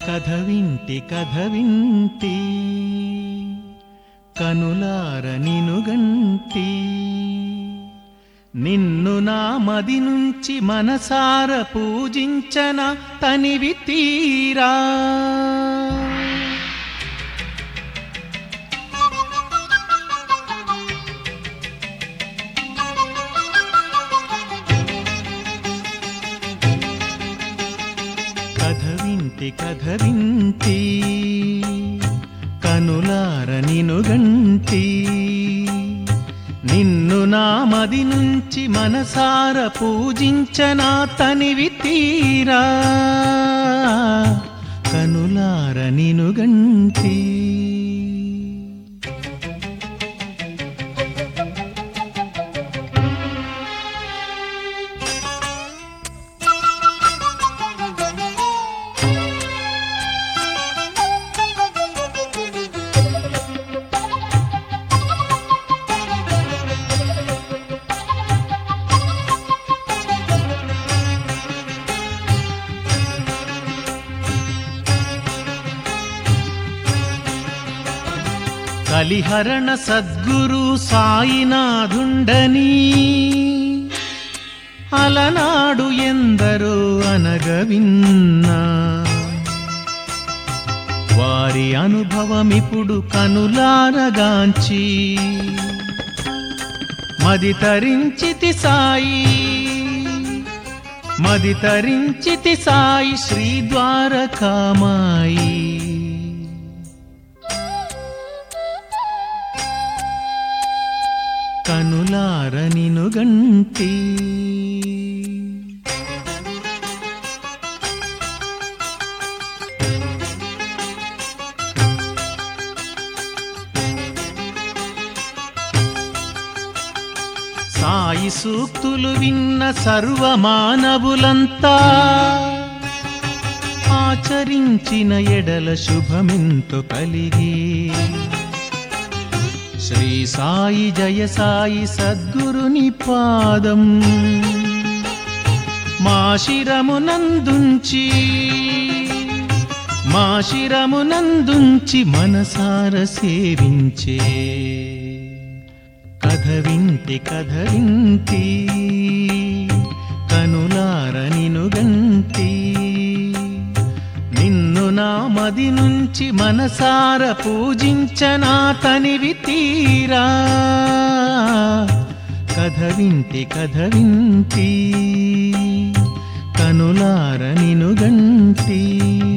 కథ వింటి కథ వింటి కనులార నినుగంటి నిన్ను నా మది నుంచి మనసార పూజించన తనివి తీరా కథ వింటి కథ వింటి కనులార నినుగంటి నిన్ను నా మది నుంచి మనసార పూజించనా తనివి తీరా కనులార నినుగంటి కలిహరణ సద్గురు సాయినాథుండని అలనాడు ఎందరో అనగవిన్నా వారి అనుభవమిప్పుడు కనులారగాంచి మది తరించితి సాయి మది తరించితి సాయి శ్రీ ద్వారకామాయి కనులార నినుగంటి సాయి సూక్తులు విన్న సర్వ మానవులంతా ఆచరించిన ఎడల శుభమెంతో కలిగి శ్రీ సాయి జయ సాయి సద్గురుని పాదం మా శిరమునందుంచి మా శిరమునందుంచి మనసార సేవించే కథ వింటి కథ వింటి కనులార నినుగంటి నిన్ను నా మది నుంచి మనసార పూజించనా తనివి తీరా కథ వింటి కథ వింటి కనులార నినుగంటి